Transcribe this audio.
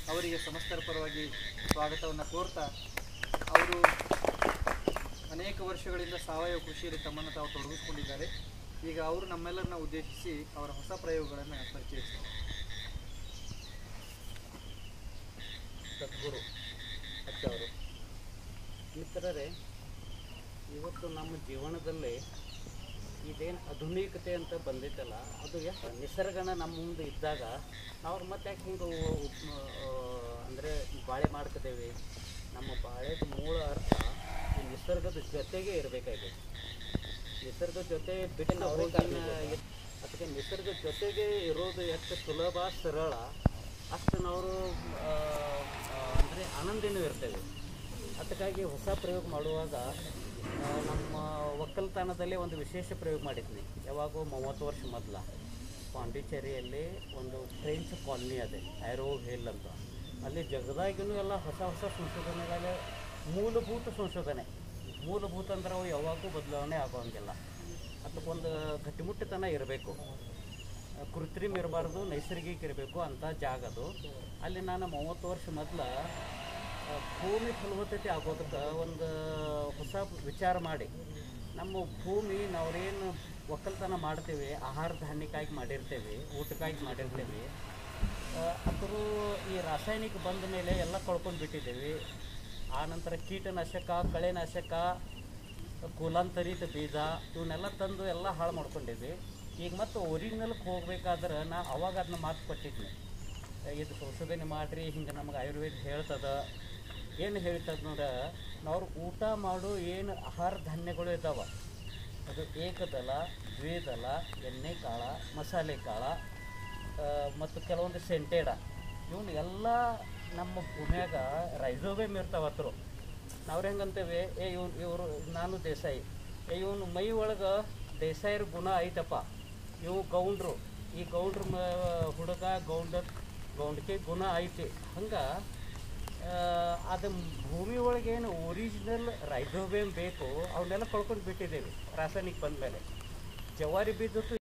ಅವರಿಗೆ ಸಮಸ್ತರ ಪರವಾಗಿ ಸ್ವಾಗತವನ್ನು ಕೋರ್ತಾ ಅವರು ಅನೇಕ ವರ್ಷಗಳಿಂದ ಸಾವಯವ ಕೃಷಿಯಲ್ಲಿ ತಮ್ಮನ್ನು ತಾವು ತೊಡಗಿಸಿಕೊಂಡಿದ್ದಾರೆ ಈಗ ಅವರು ನಮ್ಮೆಲ್ಲರನ್ನ ಉದ್ದೇಶಿಸಿ ಅವರ ಹೊಸ ಪ್ರಯೋಗಗಳನ್ನು ಪರಿಚಯಿಸ್ತಾರೆ ಸದ್ಗುರು ಅಚ್ಚವರು ಮಿತ್ರರೇ ಇವತ್ತು ನಮ್ಮ ಜೀವನದಲ್ಲಿ ಇದೇನು ಆಧುನಿಕತೆ ಅಂತ ಬಂದೈತಲ್ಲ ಅದು ಎಷ್ಟು ನಿಸರ್ಗನ ನಮ್ಮ ಮುಂದೆ ಇದ್ದಾಗ ನಾವು ಮತ್ತೆ ಯಾಕೆ ಹಿಂಗೆ ಅಂದರೆ ಬಾಳೆ ಮಾಡ್ಕೋತೇವೆ ನಮ್ಮ ಬಾಳೆದ ಮೂಲ ಅರ್ಥ ಈ ನಿಸರ್ಗದ ಜೊತೆಗೆ ಇರಬೇಕಾಗಿದೆ ನಿಸರ್ಗದ ಜೊತೆ ಬಿಟ್ಟು ಹೋಗಿನ ಅದಕ್ಕೆ ನಿಸರ್ಗದ ಜೊತೆಗೆ ಇರೋದು ಎಷ್ಟು ಸುಲಭ ಸರಳ ಅಷ್ಟು ನಾವು ಅಂದರೆ ಆನಂದಿನೂ ಇರ್ತೇವೆ ಅದಕ್ಕಾಗಿ ಹೊಸ ಪ್ರಯೋಗ ಮಾಡುವಾಗ ಆ, ನಮ್ಮ ಒಕ್ಕಲ್ತನದಲ್ಲಿ ಒಂದು ವಿಶೇಷ ಪ್ರಯೋಗ ಮಾಡಿದ್ನಿ ಯಾವಾಗೋ ಮೂವತ್ತು ವರ್ಷ ಮೊದಲ ಪಾಂಡಿಚೇರಿಯಲ್ಲಿ ಒಂದು ಫ್ರೆಂಚ್ ಕಾಲನಿ ಅದೇ ಐರೋ ಹಿಲ್ ಅಂತ ಅಲ್ಲಿ ಜಗದಾಗಿನೂ ಎಲ್ಲ ಹೊಸ ಹೊಸ ಸಂಶೋಧನೆಗಳ ಮೂಲಭೂತ ಸಂಶೋಧನೆ ಮೂಲಭೂತ ಅಂದ್ರೆ ಅವು ಯಾವಾಗೂ ಬದಲಾವಣೆ ಆಗೋಂಗಿಲ್ಲ ಅದಕ್ಕೊಂದು ಗಟ್ಟಿಮುಟ್ಟಿತನ ಇರಬೇಕು ಕೃತ್ರಿಮ ಇರಬಾರ್ದು ನೈಸರ್ಗಿಕ ಇರಬೇಕು ಅಂತ ಜಾಗ ಅದು ಅಲ್ಲಿ ನಾನು ಮೂವತ್ತು ವರ್ಷ ಮೊದಲ ಭೂಮಿ ಫಲವತ್ತತೆ ಆಗೋದಕ್ಕೆ ಒಂದು ಹೊಸ ವಿಚಾರ ಮಾಡಿ ನಮ್ಮ ಭೂಮಿ ನಾವೇನು ಒಕ್ಕಲ್ತನ ಮಾಡ್ತೇವೆ ಆಹಾರ ಧಾನ್ಯಕ್ಕಾಗಿ ಮಾಡಿರ್ತೇವೆ ಊಟಕ್ಕಾಗಿ ಮಾಡಿರ್ತೇವೆ ಅದ್ರ ಈ ರಾಸಾಯನಿಕ ಬಂದ ಮೇಲೆ ಎಲ್ಲ ಕಳ್ಕೊಂಡು ಬಿಟ್ಟಿದ್ದೇವೆ ಆ ನಂತರ ಕೀಟನಾಶಕ ಕಳೆನಾಶಕ ಕುಲಾಂತರಿತ ಬೀಜ ಇವನ್ನೆಲ್ಲ ತಂದು ಎಲ್ಲ ಹಾಳು ಮಾಡ್ಕೊಂಡಿದ್ವಿ ಈಗ ಮತ್ತೆ ಒರಿಜಿನಲ್ಗೆ ಹೋಗ್ಬೇಕಾದ್ರೆ ನಾ ಅವಾಗ ಅದನ್ನ ಮಾತು ಕೊಟ್ಟಿದ್ನಿ ಇದು ಸಂಶೋಧನೆ ಮಾಡಿರಿ ಹಿಂಗೆ ನಮಗೆ ಆಯುರ್ವೇದ ಹೇಳ್ತದ ಏನು ಹೇಳ್ತದ ನೋಡ ನಾವು ಊಟ ಮಾಡೋ ಏನು ಆಹಾರ ಧಾನ್ಯಗಳು ಇದ್ದಾವೆ ಅದು ಏಕದಳ ದ್ವಿದಳ ಎಣ್ಣೆ ಕಾಳ ಮಸಾಲೆ ಕಾಳ ಆ, ಮತ್ತು ಕೆಲವೊಂದು ಸೆಂಟೇಡ ಇವನ್ನ ಎಲ್ಲ ನಮ್ಮ ಭೂಮಿಯಾಗ ರೈಸೋಬೇಮ್ ಇರ್ತಾವ ಹತ್ರ ನಾವ್ರು ಹೆಂಗಂತೇವೆ ಏ ಇವ್ನು ಇವರು ನಾನು ದೇಸಾಯಿ ಏ ಇವನು ಮೈ ಒಳಗೆ ದೇಸಾಯಿರ ಗುಣ ಐತಪ್ಪ ಇವು ಗೌಂಡ್ರು ಈ ಗೌಂಡ್ರ ಮ ಹುಡುಗ ಗೌಂಡ ಗೌಂಡಕ್ಕೆ ಗುಣ ಐತಿ ಹಂಗೆ ಅದು ಭೂಮಿ ಒಳಗೆ ಏನು ಒರಿಜಿನಲ್ ರೈಸೋಬೇಮ್ ಬೇಕು ಅವನ್ನೆಲ್ಲ ಕಳ್ಕೊಂಡು ಬಿಟ್ಟಿದ್ದೇವೆ ರಾಸಾಯನಿಕ ಬಂದ ಮೇಲೆ ಜವಾರಿ ಬೀಜದ್ದು